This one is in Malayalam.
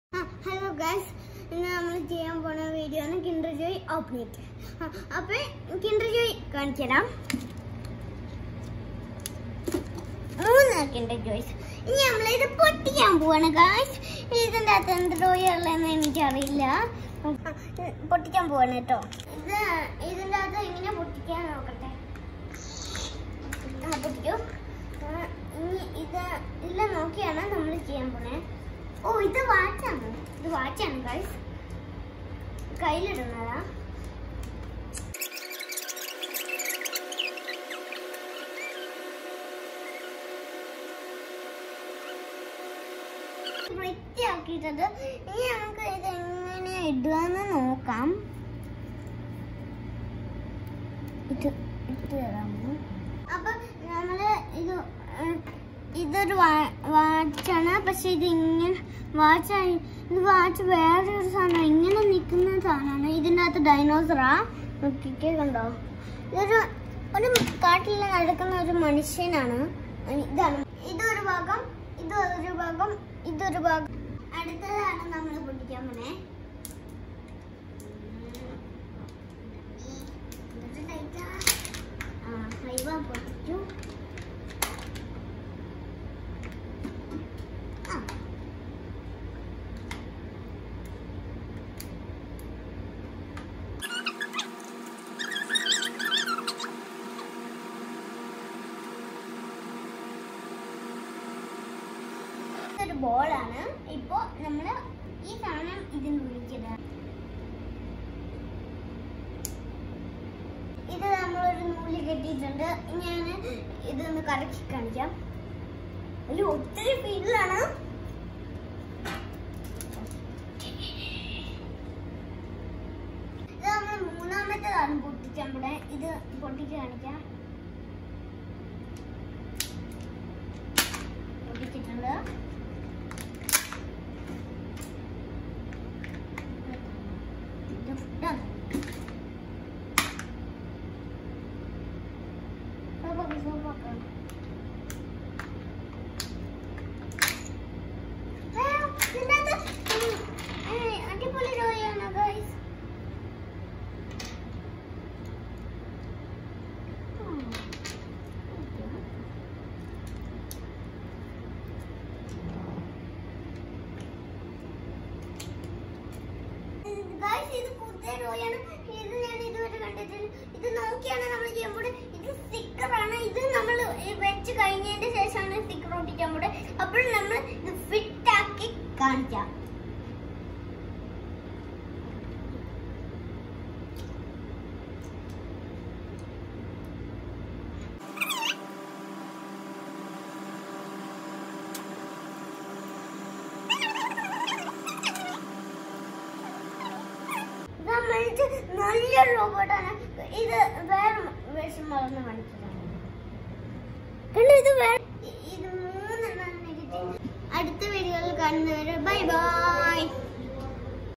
ഹലോ ഗൈസ് ഇന്ന് നമ്മൾ ചെയ്യാൻ പോണ വീഡിയോ ആണ് കിൻഡർ ജോയ് ഓപ്പണേറ്റ് അപ്പൊ കിൻഡർ ജോയ് കാണിച്ചു തരാം മൂന്ന് കിൻഡർ ജോയ്സ് ഇനി നമ്മളിത് പൊട്ടിക്കാൻ പോവാണ് ഗൈസ് ഇതിന്റെ അകത്ത് എന്ത് ജോയ് ഉള്ളതെന്ന് എനിക്കറിയില്ല ആ, പൊട്ടിക്കാൻ പോവാണ് കേട്ടോ ഇത് ഇതിന്റെ അകത്ത് എങ്ങനെ പൊട്ടിക്കാൻ നോക്കട്ടെ ആ പൊട്ടിക്കോ ആ, ഇനി ഇത് ഇല്ല നോക്കിയാണ് നമ്മൾ ചെയ്യാൻ പോണേ ഓ ഇത് വാച്ചാണ് ഇത് വാച്ചാണ് ഗൈസ് കയ്യിലിടുന്നതാ വൃത്തിയാക്കിയിട്ടത് ഇനി നമുക്ക് ഇത് എങ്ങനെ ഇടുകയെന്ന് നോക്കാം ഇത് ഇട്ട് തരാമോ അപ്പൊ നമ്മള് ഇത് ഉം, ഇതൊരു വാ- വാച്ചാണ് പക്ഷെ ഇത് ഇങ്ങനെ വാച്ചായി ഇത് വാച്ച് വേറൊരു സാധനം ഇങ്ങനെ നിൽക്കുന്ന സാധനമാണ് ഇതിൻ്റെ അകത്ത് ഡൈനോസറാ നോക്കിക്കേ കണ്ടോ ഇതൊരു ഒരു കാട്ടിൽ നടക്കുന്ന ഒരു മനുഷ്യനാണ് ഇതാണ് ഇതൊരു ഭാഗം ഇതൊരു ഭാഗം ഇതൊരു ഭാഗം അടുത്തതാണ് നമ്മൾ പൊട്ടിക്കാൻ പോണേ ഇതൊരു ലൈറ്റാ. ആ, ഹൈവ പൊട്ടിച്ചു ആ. ഇതൊരു ബോളാണ് ഇപ്പോ നമ്മള് ഈ സാധനം ഇതിന് വിളിക്കുന്നത് ഇത് നമ്മളൊരു നൂല് കെട്ടിയിട്ടുണ്ട് ഞാൻ ഇതൊന്ന് കറക്കി കാണിക്കാം അയ്യോ ഒത്തിരി സ്പീഡിലാണ് ഇത് നമ്മൾ മൂന്നാമത്തേതാണ് പൊട്ടിച്ച് നമ്മുടെ ഇത് പൊട്ടിച്ച് കാണിക്കാം പൊട്ടിച്ചിട്ടുണ്ട് ഇത് ഇതാണ്. സോപ്പാക്ക്, സോപ്പാക്ക്. ആ, ഇതിനകത്ത് ഉം, ഏ, അടിപൊളി ജോലിയാണ് ഗൈസ് ഗൈസ് ഇത് പുതിയ റോയാണ് ഇത് ഞാൻ ഇതുവരെ കണ്ടിട്ടില്ല ഇത് നോക്കിയാണ് നമ്മൾ ചെയ്യുമ്പോൾ ഇത് സ്റ്റിക്കറാണ് ഇത് നമ്മൾ വെച്ച് കഴിഞ്ഞതിന്റെ ശേഷമാണ് സ്റ്റിക്കർ ഒട്ടിക്കാൻ പോടെ അപ്പോൾ നമ്മൾ ഇത് ഫിറ്റ് ആക്കി കാണിക്കാം ഇത് നമ്മൾക്ക് നല്ല റോബോട്ടാണ് ഇത് വേറെ വേഷം വളർന്ന് കാണിച്ചതാണ് കണ്ടോ ഇത് വേ- ഇ- ഇത് മൂന്നെണ്ണം അടുത്ത വീഡിയോയിൽ കാണുന്നവരെ ബൈ ബൈ